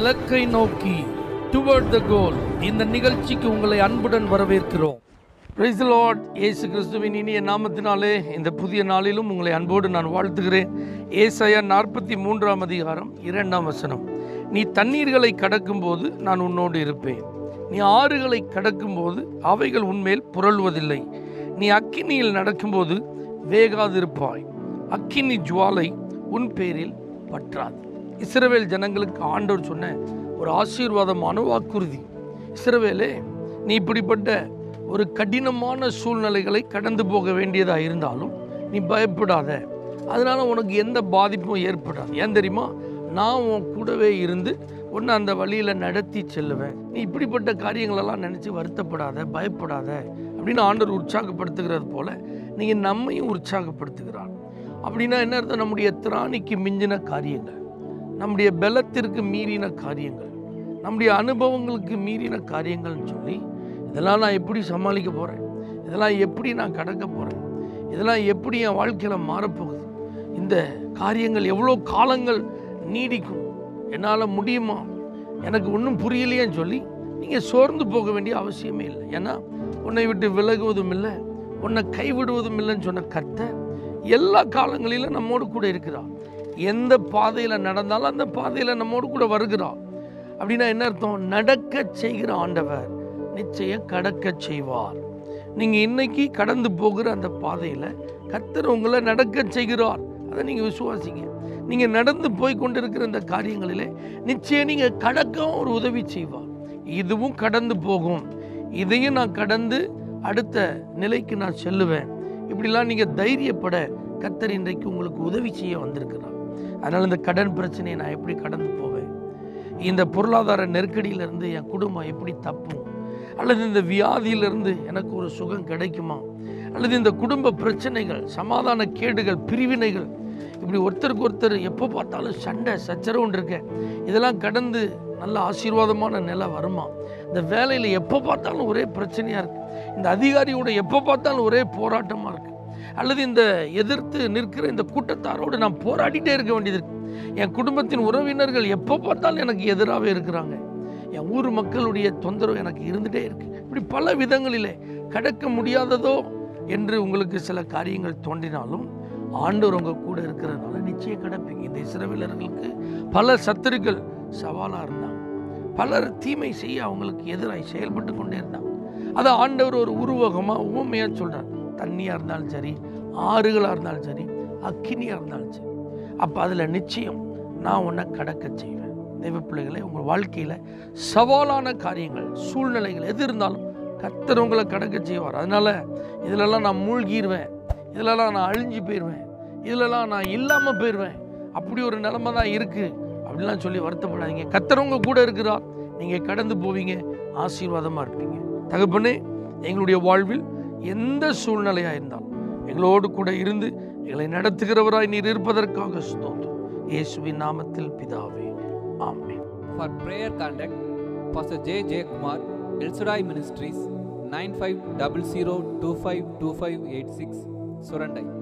இலக்கை நோக்கி டுவர்ட் த கோல் இந்த நிகழ்ச்சிக்கு உங்களை அன்புடன் வரவேற்கிறோம் பிரைஸ் லார்ட் இயேசு கிறிஸ்துவின் இனிய நாமத்தினாலே இந்த புதிய நாளிலும் உங்களை அன்போடு நான் வாழ்த்துகிறேன் ஏசாயா நாற்பத்தி மூன்றாம் அதிகாரம் இரண்டாம் வசனம் நீ தண்ணீர்களை கடக்கும்போது நான் உன்னோடு இருப்பேன் நீ ஆறுகளை கடக்கும்போது அவைகள் உன்மேல் புரள்வதில்லை நீ அக்கினியில் நடக்கும்போது வேகாதிருப்பாய் அக்கினி ஜுவாலை உன் பேரில் பற்றாது இஸ்ரவேல் ஜனங்களுக்கு ஆண்டவர் சொன்ன ஒரு ஆசீர்வாதமான வாக்குறுதி இஸ்ரவேலே நீ இப்படிப்பட்ட ஒரு கடினமான சூழ்நிலைகளை கடந்து போக வேண்டியதாக இருந்தாலும் நீ பயப்படாத அதனால உனக்கு எந்த பாதிப்பும் ஏற்படாது ஏன் தெரியுமா நான் உன் கூடவே இருந்து உன்னை அந்த வழியில் நடத்தி செல்லுவேன் நீ இப்படிப்பட்ட காரியங்களெல்லாம் நினச்சி வருத்தப்படாத பயப்படாத அப்படின்னு ஆண்டவர் உற்சாகப்படுத்துகிறது போல நீங்கள் நம்மையும் உற்சாகப்படுத்துகிறார் அப்படின்னா என்ன அர்த்தம் நம்முடைய திராணிக்கு மிஞ்சின காரியங்கள் நம்முடைய பலத்திற்கு மீறின காரியங்கள் நம்முடைய அனுபவங்களுக்கு மீறின காரியங்கள்னு சொல்லி இதெல்லாம் நான் எப்படி சமாளிக்க போகிறேன் இதெல்லாம் எப்படி நான் கடக்க போகிறேன் இதெல்லாம் எப்படி என் வாழ்க்கையில் மாறப்போகுது இந்த காரியங்கள் எவ்வளோ காலங்கள் நீடிக்கும் என்னால் முடியுமா எனக்கு ஒன்றும் புரியலையேன்னு சொல்லி நீங்கள் சோர்ந்து போக வேண்டிய அவசியமே இல்லை ஏன்னா உன்னை விட்டு விலகுவதும் இல்லை உன்னை கைவிடுவதும் இல்லைன்னு சொன்ன கர்த்தர் எல்லா காலங்களிலும் நம்மோடு கூட இருக்கிறார் எந்த பாதையில் நடந்தாலும் அந்த பாதையில் நம்மோடு கூட வருகிறார் அப்படின்னா என்ன அர்த்தம் நடக்க செய்கிற ஆண்டவர் நிச்சயம் கடக்க செய்வார் நீங்கள் இன்னைக்கு கடந்து போகிற அந்த பாதையில் கர்த்தர் உங்களை நடக்க செய்கிறார் அதை நீங்கள் விசுவாசிங்க நீங்கள் நடந்து போய் கொண்டிருக்கிற இந்த காரியங்களிலே நிச்சயம் நீங்கள் கடக்கவும் ஒரு உதவி செய்வார் இதுவும் கடந்து போகும் இதையும் நான் கடந்து அடுத்த நிலைக்கு நான் செல்லுவேன் இப்படிலாம் நீங்கள் தைரியப்பட கர்த்தர் இன்றைக்கு உங்களுக்கு உதவி செய்ய வந்திருக்கிறார் அதனால் இந்த கடன் பிரச்சனையை நான் எப்படி கடந்து போவேன் இந்த பொருளாதார நெருக்கடியிலிருந்து என் குடும்பம் எப்படி தப்பும் அல்லது இந்த வியாதியிலிருந்து எனக்கு ஒரு சுகம் கிடைக்குமா அல்லது இந்த குடும்ப பிரச்சனைகள் சமாதான கேடுகள் பிரிவினைகள் இப்படி ஒருத்தருக்கு ஒருத்தர் எப்போ பார்த்தாலும் சண்டை சச்சரவுன்னு இருக்க இதெல்லாம் கடந்து நல்ல ஆசீர்வாதமான நிலை வருமா இந்த வேலையில் எப்போ பார்த்தாலும் ஒரே பிரச்சனையாக இருக்குது இந்த அதிகாரியோட எப்போ பார்த்தாலும் ஒரே போராட்டமாக இருக்குது அல்லது இந்த எதிர்த்து நிற்கிற இந்த கூட்டத்தாரோடு நான் போராடிட்டே இருக்க வேண்டியது இருக்கு என் குடும்பத்தின் உறவினர்கள் எப்போ பார்த்தாலும் எனக்கு எதிராகவே இருக்கிறாங்க என் ஊர் மக்களுடைய தொந்தரவு எனக்கு இருந்துகிட்டே இருக்கு இப்படி பல விதங்களிலே கடக்க முடியாததோ என்று உங்களுக்கு சில காரியங்கள் தோன்றினாலும் ஆண்டவர் உங்க கூட இருக்கிறதுனால நிச்சயம் கிடப்பீங்க இந்த இஸ்ரவேலர்களுக்கு பல சத்துருக்கள் சவாலாக இருந்தாங்க பலர் தீமை செய்ய அவங்களுக்கு எதிராக செயல்பட்டு கொண்டே இருந்தாங்க அதை ஆண்டவர் ஒரு உருவகமாக உவமையாக சொல்கிறார் தண்ணியாக இருந்தாலும் சரி ஆறுகளாக இருந்தாலும் சரி அக்கினியாக இருந்தாலும் சரி அப்போ அதில் நிச்சயம் நான் உன்னை கடக்க செய்வேன் தெய்வ பிள்ளைகளை உங்கள் வாழ்க்கையில் சவாலான காரியங்கள் சூழ்நிலைகள் எது இருந்தாலும் கர்த்தர் உங்களை கடக்க செய்வார் அதனால் இதிலெல்லாம் நான் மூழ்கிடுவேன் இதிலெல்லாம் நான் அழிஞ்சு போயிடுவேன் இதிலெல்லாம் நான் இல்லாமல் போயிடுவேன் அப்படி ஒரு நிலைமை தான் இருக்குது அப்படிலாம் சொல்லி வருத்தப்படாதீங்க கர்த்தர் உங்க கூட இருக்கிறார் நீங்கள் கடந்து போவீங்க ஆசீர்வாதமாக இருப்பீங்க தகப்பனே எங்களுடைய வாழ்வில் எந்த சூழ்நிலையாக இருந்தாலும் எங்களோடு கூட இருந்து எங்களை நடத்துகிறவராய் நீர் இருப்பதற்காக ஸ்தோத்திரம் இயேசுவின் நாமத்தில் பிதாவே ஆமென் For prayer contact, Pastor J. J. Kumar, El Shaddai Ministries, 9500252586, Surandai.